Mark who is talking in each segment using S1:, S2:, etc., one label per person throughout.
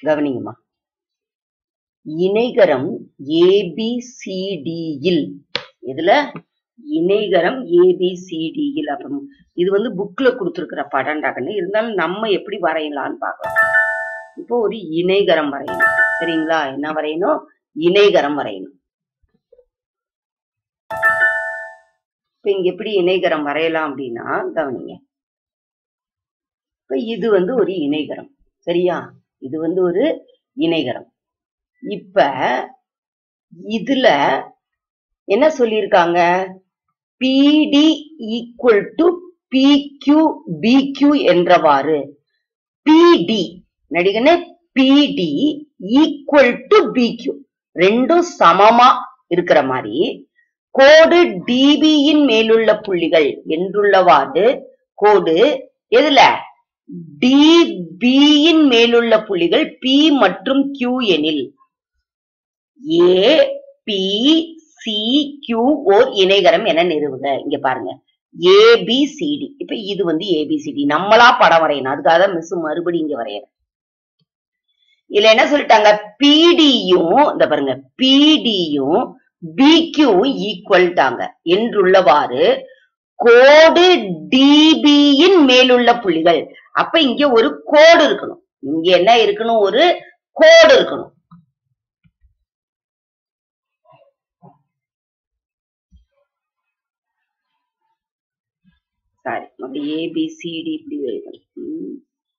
S1: கவனிங்கம்மா இணைகரம் ஏபிசிடியில் இதுல இணைகரம் ஏபிசிடியில் அப்புறம் இது வந்து புக்ல கொடுத்துருக்கிற படம்டாக்கன்னு இருந்தாலும் நம்ம எப்படி வரையலாம்னு பார்க்கலாம் இப்போ ஒரு இணைகரம் வரையணும் சரிங்களா என்ன வரையணும் இணைகரம் வரையணும் இப்ப இங்க எப்படி இணைகரம் வரையலாம் அப்படின்னா கவனிங்க இப்ப இது வந்து ஒரு இணைகரம் சரியா இது வந்து ஒரு இணைகரம் இப்ப இதுல என்ன சொல்லியிருக்காங்க பிடி ஈக்குவல் டு பிக்யூ பிக்யூ என்றவாறு பிடி நடிகனே பிடி ஈக்குவல் டு பிக்யூ ரெண்டும் சமமா இருக்கிற மாதிரி கோடு டிபியின் மேலுள்ள புள்ளிகள் என்றுள்ளவாறு கோடு எதுல டிபியின் மேலுள்ள புள்ளிகள் பி மற்றும் கியூ எனில் ஏ பி சி கியூ ஓர் இணைகரம் என நிறுவுக இங்க பாருங்க ஏபிசிடி இப்ப இது வந்து ஏபிசிடி நம்மளா படம் வரையணும் அதுக்காக தான் மிஸ் மறுபடியும் இங்க வரையறேன் இதுல என்ன சொல்லிட்டாங்க பிடியும் இந்த பாருங்க பிடியும் பிக்யூவும் ஈக்குவல்ட்டாங்க என்றுள்ளவாறு கோடு டிபியின் மேலுள்ள புள்ளிகள் அப்ப இங்க ஒரு கோடு இருக்கணும் இங்க என்ன இருக்கணும் ஒரு கோடு இருக்கணும் சாரி அப்படி ஏபிசிடி இப்படி எழுதணும் ம்.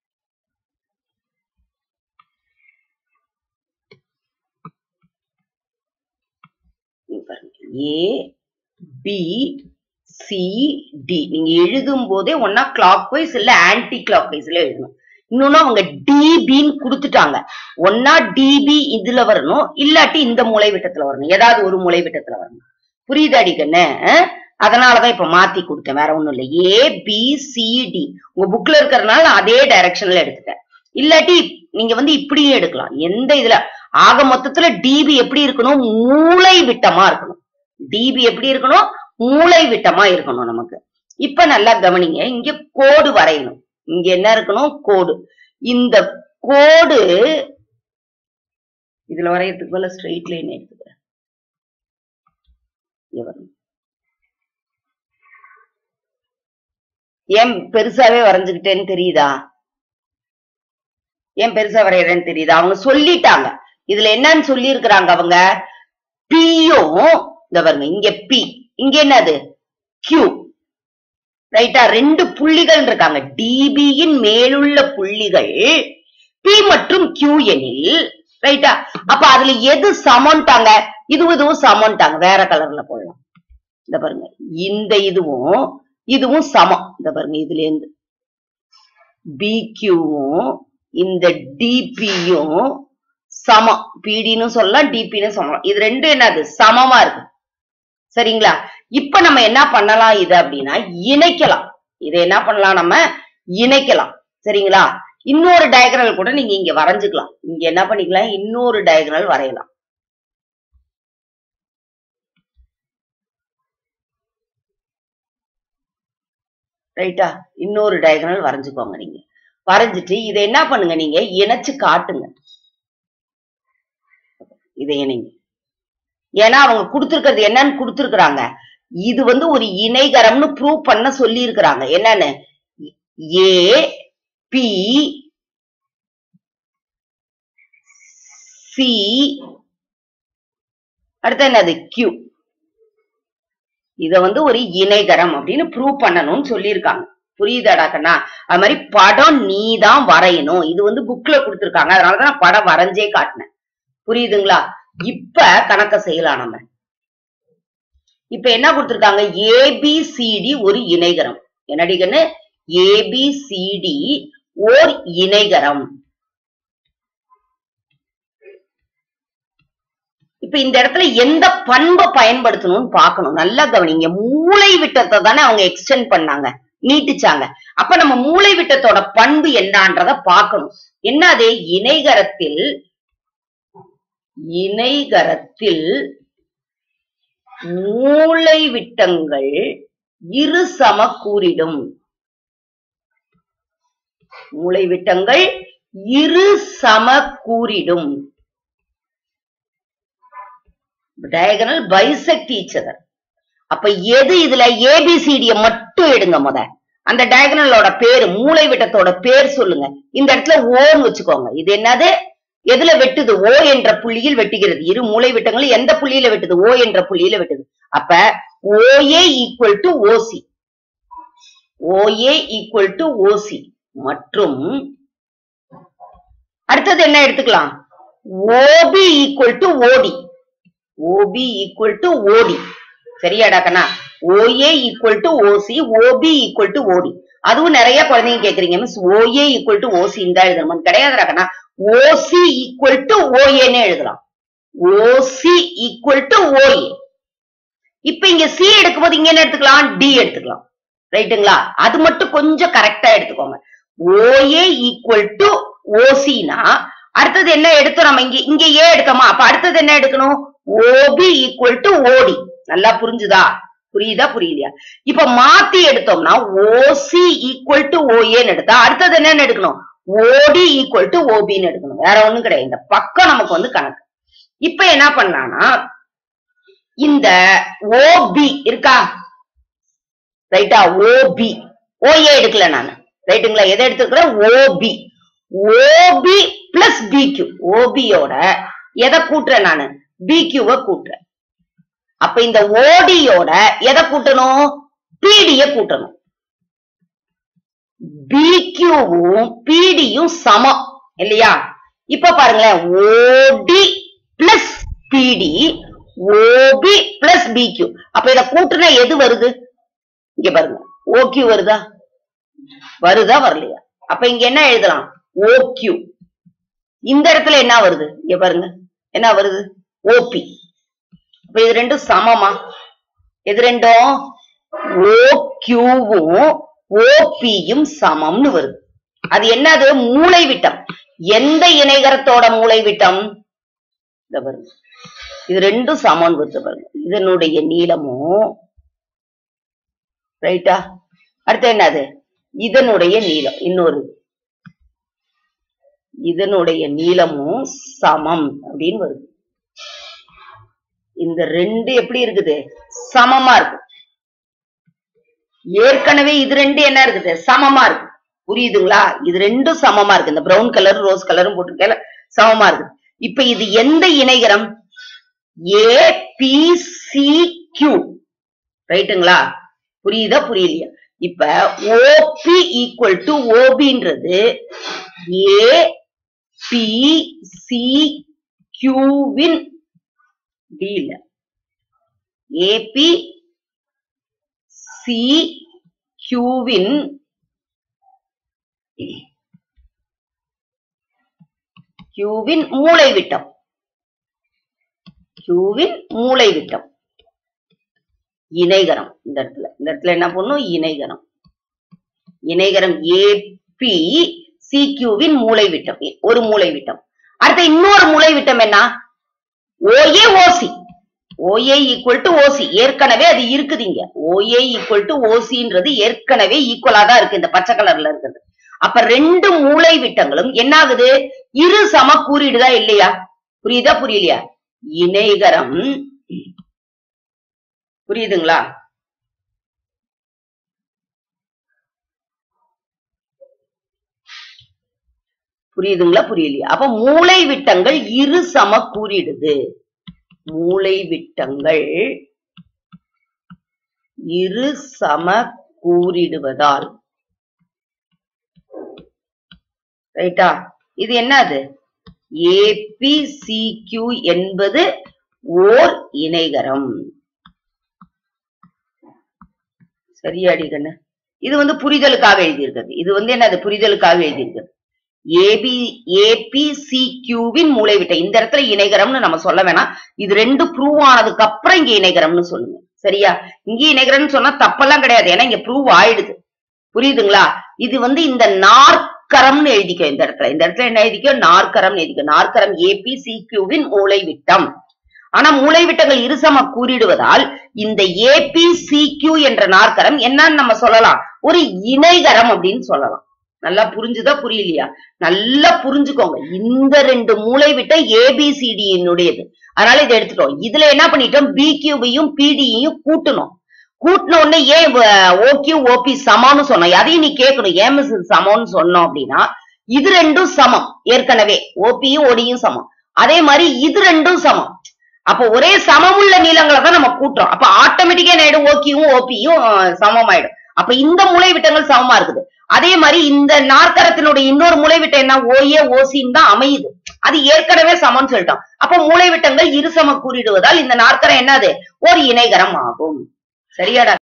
S1: இங்க பாருங்க ஏ பி சி டி நீங்க எழுதும் போதே ஒன்னா கிளாக் வைஸ் இல்ல ஆன்டி கிளாக் வைஸ்ல எழுதணும் இன்னொன்னு அவங்க டிபின்னு கொடுத்துட்டாங்க ஒன்னா டிபி இதுல வரணும் இல்லாட்டி இந்த மூலை விட்டத்துல வரணும் ஏதாவது ஒரு மூலை விட்டத்துல வரணும் புரியுதாடி கண்ணு அஹ்? அதனாலதான் இப்ப மாத்தி கொடுத்தேன் வேற ஒண்ணும் இல்ல ஏ பி சி டி உங்க புக்ல இருக்கிறதுனால நான் அதே டைரக்ஷன்ல எடுத்துட்டேன் இல்லாட்டி நீங்க வந்து இப்படியும் எடுக்கலாம் எந்த இதுல ஆக மொத்தத்துல டிபி எப்படி இருக்கணும் மூளை விட்டமா இருக்கணும் டிபி எப்படி இருக்கணும் மூளை விட்டமா இருக்கணும் நமக்கு இப்ப நல்லா கவனிங்க இங்க கோடு வரையணும் இங்க என்ன இருக்கணும் கோடு இந்த கோடு இதுல வரையறதுக்கு பதிலா ஸ்ட்ரெயிட் லைன் எடுத்துக்கிறேன் இங்க பாருங்க. ஏன் பெருசாவே வரைஞ்சுக்கிட்டேன்னு தெரியுதா ஏன் பெருசா வரையறேன்னு தெரியுதா அவங்க சொல்லிட்டாங்க இதுல என்னன்னு சொல்லி இருக்கிறாங்க அவங்க பியும் இந்த பாருங்க இங்க பி இங்க என்னது கியூ ரைட்டா ரெண்டு புள்ளிகள் இருக்காங்க டிபியின் மேலுள்ள புள்ளிகள் பி மற்றும் கியூ எனில் ரைட்டா அப்ப அதுல எது சமன்ட்டாங்க இதுவும் இதுவும் சமன்ட்டாங்க வேற கலர்ல போடலாம் இந்த பாருங்க இந்த இதுவும் இதுவும் சமம் இந்த பாருங்க இதுல இருந்து பிக்யூவும் இந்த டிபியும் சமம் பிடின்னு சொல்லலாம் டிபின்னு சொல்லலாம் இது ரெண்டும் என்னது சமமா இருக்கு சரிங்களா இப்ப நம்ம என்ன பண்ணலாம் இது அப்படின்னா இணைக்கலாம் இதை என்ன பண்ணலாம் நம்ம இணைக்கலாம் சரிங்களா இன்னொரு டயக்ரால் கூட நீங்க இங்க வரைஞ்சுக்கலாம் இங்க என்ன பண்ணிக்கலாம் இன்னொரு டயக்ரால் வரையலாம் ரைட்டா இன்னொரு டயக்ரால் வரைஞ்சுக்கோங்க நீங்க வரைஞ்சிட்டு இதை என்ன பண்ணுங்க நீங்க இணைச்சு காட்டுங்க இதை இணைங்க ஏன்னா அவங்க கொடுத்திருக்கிறது என்னன்னு கொடுத்திருக்கிறாங்க இது வந்து ஒரு இணைகரம்னு ப்ரூவ் பண்ண சொல்லி இருக்கிறாங்க என்னன்னு ஏ பி சி அடுத்து என்னது கியூ இத வந்து ஒரு இணைகரம் அப்படின்னு ப்ரூவ் பண்ணணும்னு சொல்லியிருக்காங்க புரியுதாடா கண்ணா அது மாதிரி படம் நீ தான் வரையணும் இது வந்து புக்ல கொடுத்திருக்காங்க அதனாலதான் நான் படம் வரைஞ்சே காட்டினேன் புரியுதுங்களா இப்ப கணக்க செய்யலாம் நம்ம இப்ப என்ன கொடுத்திருக்காங்க ஏபிசிடி ஒரு இணைகரம் என்னடிகன்னு ஏபிசிடி ஓர் இணைகரம் இப்ப இந்த இடத்துல எந்த பண்பை பயன்படுத்தணும்னு பார்க்கணும் நல்லா கவனிங்க மூளை விட்டத்தை தானே அவங்க எக்ஸ்டெண்ட் பண்ணாங்க நீட்டிச்சாங்க அப்ப நம்ம மூளை விட்டத்தோட பண்பு என்னன்றத பார்க்கணும் என்ன அது இணைகரத்தில் இணைகரத்தில் மூளை விட்டங்கள் இரு சம கூறிடும் மூளை விட்டங்கள் இரு சம கூறிடும் டயகனல் பைசெக்ட் each other அப்ப எது இதுல ஏபிசிடிய மட்டும் எடுங்க முத அந்த டயகனலோட பேரு மூளை விட்டத்தோட பேர் சொல்லுங்க இந்த இடத்துல ஓன்னு வச்சுக்கோங்க இது என்னது எதுல வெட்டுது ஓ என்ற புள்ளியில் வெட்டுகிறது இரு மூளை விட்டங்களும் எந்த புள்ளியில வெட்டுது ஓ என்ற புள்ளியில வெட்டுது அப்ப OA equal to OC OA equal to OC மற்றும் அடுத்தது என்ன எடுத்துக்கலாம் OB equal to OD OB equal to OD சரியாடா கண்ணா OA equal to OC OB equal to OD அதுவும் நிறைய குழந்தைங்க கேக்குறீங்க miss OA equal to OC தான் எழுதணும் கிடையாதுடா கண்ணா ஓசி ஈக்குவல் டு ஓஏன்னு எழுதலாம் ஓசி ஈக்குவல் டு ஓஏ இப்ப இங்க சி எடுக்கும்போது இங்க என்ன எடுத்துக்கலாம் டி எடுத்துக்கலாம் ரைட்டுங்களா அது மட்டும் கொஞ்சம் கரெக்டா எடுத்துக்கோங்க ஓஏ ஈக்குவல் டு ஓசினா அடுத்தது என்ன எடுத்தோம் நம்ம இங்க இங்க ஏ எடுக்கமா அப்ப அடுத்தது என்ன எடுக்கணும் ஓபி ஈக்குவல் டு ஓடி நல்லா புரிஞ்சுதா புரியுதா புரியலையா இப்ப மாத்தி எடுத்தோம்னா ஓசி ஈக்குவல் டு ஓஏன்னு எடுத்தா அடுத்தது என்னன்னு எடுக்கணும் ஓடி ஈக்குவல் டு ஓபின்னு எடுக்கணும் வேற ஒண்ணும் கிடையாது இந்த பக்கம் நமக்கு வந்து கணக்கு இப்ப என்ன பண்ணலாம்னா இந்த ஓபி இருக்கா ரைட்டா ஓபி ஓஏ எடுக்கல நானு ரைட்டுங்களா எதை எடுத்துக்கிறேன் ஓபி ஓபி பிளஸ் பிக்யூ ஓபியோட எதை கூட்டுறேன் நானு பிக்யூவை கூட்டுறேன் அப்ப இந்த ஓடியோட எதை கூட்டணும் பிடிய கூட்டணும் பிக்யூவும் பிடியும் சமம் இல்லையா இப்ப பாருங்களேன் ஓடி பிளஸ் பிடி ஓபி பிளஸ் பிக்யூ அப்ப இத கூட்டுனா எது வருது இங்க பாருங்க ஓக்யூ வருதா வருதா வரலையா அப்ப இங்க என்ன எழுதலாம் ஓக்யூ இந்த இடத்துல என்ன வருது இங்க பாருங்க என்ன வருது ஓபி அப்ப இது ரெண்டும் சமமா இது ரெண்டும் ஓக்யூவும் ஓபியும் சமம்னு வருது அது என்னது மூளை விட்டம் எந்த இணைகரத்தோட மூளை விட்டம் இந்த பாருங்க இது ரெண்டும் சமம் வருது பாருங்க இதனுடைய நீளமும் ரைட்டா அடுத்து என்னது இதனுடைய நீளம் இன்னொரு இதனுடைய நீளமும் சமம் அப்படின்னு வருது இந்த ரெண்டு எப்படி இருக்குது சமமா இருக்கு ஏற்கனவே இது ரெண்டு என்ன இருக்குது சமமா இருக்கு புரியுதுங்களா இது ரெண்டும் சமமா இருக்கு இந்த பிரவுன் கலர் ரோஸ் கலரும் போட்டிருக்கேன் சமமா இருக்கு இப்ப இது எந்த இணைகரம் ஏ பி சி கியூ ரைட்டுங்களா புரியுதா புரியலையா இப்ப ஓபி ஈக்குவல் டு ஓபின்றது ஏ பி சி கியூவின் டி இல்ல ஏபி சி கியூவின் கியூவின் மூளை விட்டம் கியூவின் மூளை விட்டம் இணைகரம் இந்த இடத்துல இந்த இடத்துல என்ன பண்ணும் இணைகரம் இணைகரம் ஏபி சி கியூவின் மூளை விட்டம் ஒரு மூளை விட்டம் அடுத்த இன்னொரு மூளை விட்டம் என்ன OA OC OA equal to OC ஏற்கனவே அது இருக்குது இங்க ஓஏ ஈக்குவல் டு ஓசின்றது ஏற்கனவே ஈக்குவலா தான் இருக்கு இந்த பச்சை கலர்ல இருக்குது அப்ப ரெண்டு மூளை விட்டங்களும் என்ன ஆகுது இரு சம கூறிடுதா இல்லையா புரியுதா புரியலையா இணைகரம் புரியுதுங்களா புரியுதுங்களா புரியலையா அப்ப மூளை விட்டங்கள் இரு சம கூறிடுது மூளை விட்டங்கள் இரு சம கூறிடுவதால் ரைட்டா இது என்னது ஏபிசிக்யூ என்பது ஓர் இணைகரம் சரியாடி கண்ணு இது வந்து புரிதலுக்காக எழுதியிருக்கிறது இது வந்து என்னது புரிதலுக்காக எழுதியிருக்கிறது ஏபி ஏபிசிக்யூவின் மூளைவிட்ட இந்த இடத்துல இணைகரம்னு நம்ம சொல்ல வேணாம் இது ரெண்டு ப்ரூவ் ஆனதுக்கு அப்புறம் இங்க இணைகரம்னு சொல்லுங்க சரியா இங்க இணைகரம்னு சொன்னா தப்பெல்லாம் கிடையாது ஏன்னா இங்க ப்ரூவ் ஆயிடுது புரியுதுங்களா இது வந்து இந்த நாற்கரம்னு எழுதிக்கோ இந்த இடத்துல இந்த இடத்துல என்ன எழுதிக்கோ நாற்கரம்னு எழுதிக்கோ நாற்கரம் ஏபிசிக்யூவின் மூளை விட்டம் ஆனா மூளை விட்டங்கள் இருசம கூறிடுவதால் இந்த ஏபிசிக்யூ என்ற நாற்கரம் என்னன்னு நம்ம சொல்லலாம் ஒரு இணைகரம் அப்படின்னு சொல்லலாம் நல்லா புரிஞ்சுதா புரியலையா நல்லா புரிஞ்சுக்கோங்க இந்த ரெண்டு மூளை விட்ட ஏபிசிடியினுடையது அதனால இதை எடுத்துட்டோம் இதுல என்ன பண்ணிட்டோம் பி கியூபையும் பிடியையும் கூட்டணும் கூட்டின உடனே ஏன் ஓகியூ ஓபி சமம்னு சொன்னோம் அதையும் நீ கேட்கணும் ஏன் மிஸ் இது சமம்னு சொன்னோம் அப்படின்னா இது ரெண்டும் சமம் ஏற்கனவே ஓபியும் ஒடியும் சமம் அதே மாதிரி இது ரெண்டும் சமம் அப்ப ஒரே சமமுள்ள நீளங்களை தான் நம்ம கூட்டுறோம் அப்ப ஆட்டோமேட்டிக்கா என்ன ஆயிடும் ஓகியும் ஓபியும் சமமாயிடும் அப்ப இந்த மூலைவிட்டங்கள் சமமா இருக்குது அதே மாதிரி இந்த நாற்கரத்தினுடைய இன்னொரு மூலைவிட்டம் என்ன ஓஏ ஓசின்னு தான் அமையுது அது ஏற்கனவே சமம்னு சொல்லிட்டோம் அப்ப மூலைவிட்டங்கள் இருசம கூறிடுவதால் இந்த நாற்கரம் என்னது ஒரு இணைகரம் ஆகும் சரியாடா